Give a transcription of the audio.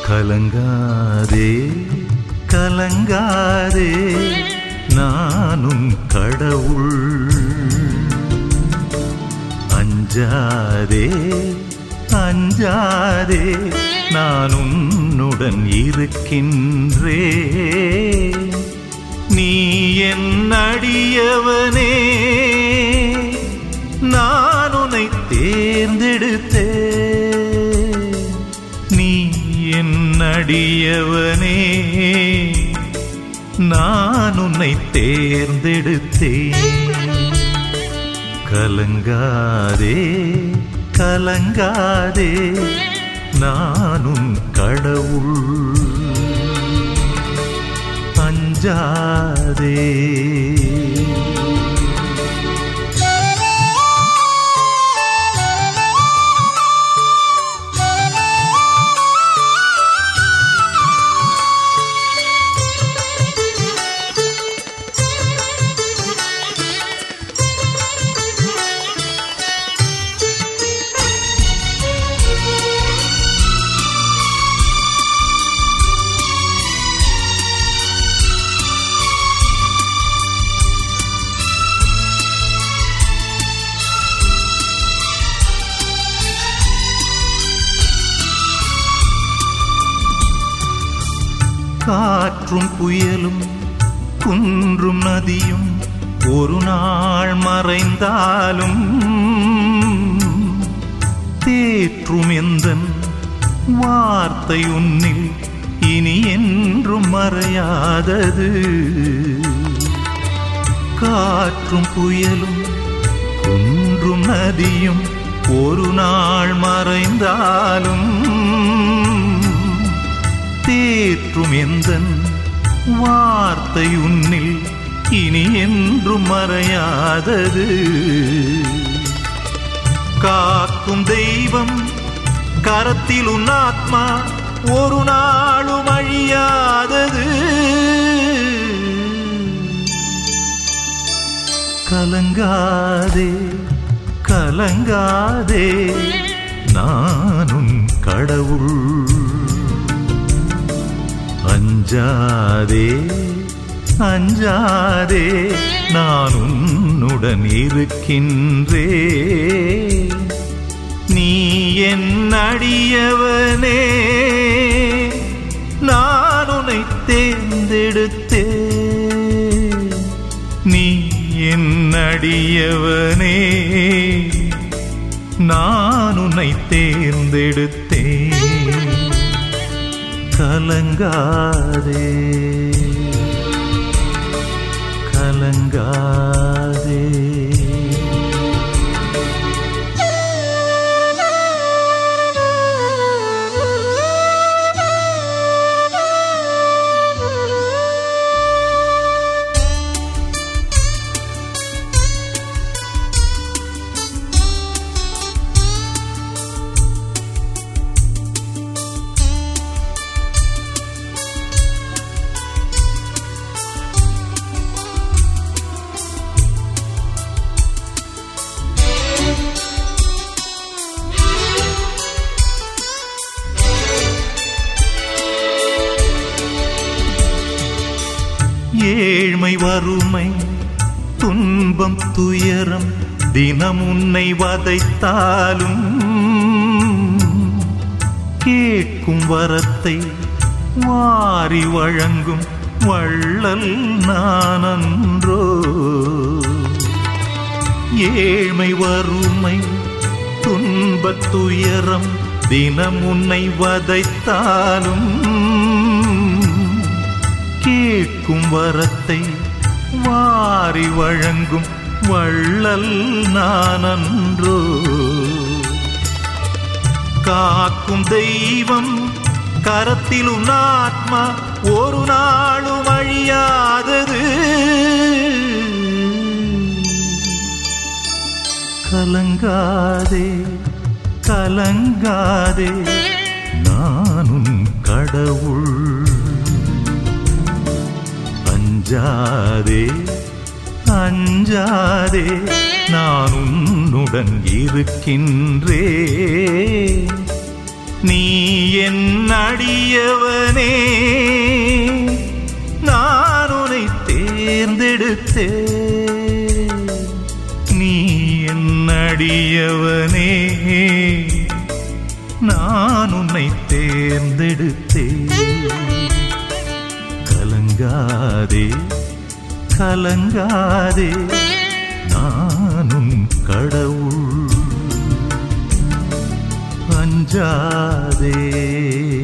கலங்காதே கலங்காதே நானும் கடவுள் அஞ்சாதே அஞ்சாதே நான் உன்னுடன் இருக்கின்றே நீ என் அடியவனே நான் உன்னை தேர்ந்தெடுத்தே நீ என் அடியவனே நான் உன்னை தேர்ந்தெடுத்தேன் கலங்காதே கலங்காதே நானும் கடவுள் அஞ்சாதே காற்றும் புயலும் குன்றும் நதியும் ஒரு நாள் மறைந்தாலும் தேற்றும் எந்தன் வார்த்தை உன்னில் இனி என்றும் மறையாதது காற்றும் புயலும் குன்றும் நதியும் ஒரு நாள் மறைந்தாலும் தேற்றும் எந்தன் வார்த்தை உன்னில் இனி என்றும் மறையாதது காக்கும் தெய்வம் கரத்தில் உன் ஆத்மா ஒரு நாளும் அழியாதது கலங்காதே கலங்காதே நானும் கடவுள் அஞ்சாதே அஞ்சாதே நான் உன்னுடன் இருக்கின்றே நீ என் அடியவனே நான் உன்னை தேர்ந்தெடுத்தே நீ என் அடியவனே நான் உன்னை தேர்ந்தெடுத்தேன் கலங்காதே கலங்காதே ஏழ்மை வறுமை துன்பம் துயரம் தினம் உன்னை வதைத்தாலும் கேட்கும் வரத்தை வாரி வழங்கும் வள்ளல் நானன்றோ ஏழ்மை வறுமை துன்பத் துயரம் தினம் உன்னை வதைத்தாலும் கேட்கும் வரத்தை வாரி வழங்கும் வள்ளல் நானன்றோ காக்கும் தெய்வம் கரத்தில் உன் ஆத்மா ஒரு நாளும் அழியாதது கலங்காதே கலங்காதே நானும் கடவுள் அஞ்சாதே அஞ்சாதே நான் உன்னுடன் இருக்கின்றே நீ என் அடியவனே நான் உன்னை தேர்ந்தெடுத்தே நீ என் அடியவனே நான் உன்னை தேர்ந்தெடுத்தேன் கலங்காதே கலங்காதே நானும் கடவுள் அஞ்சாதே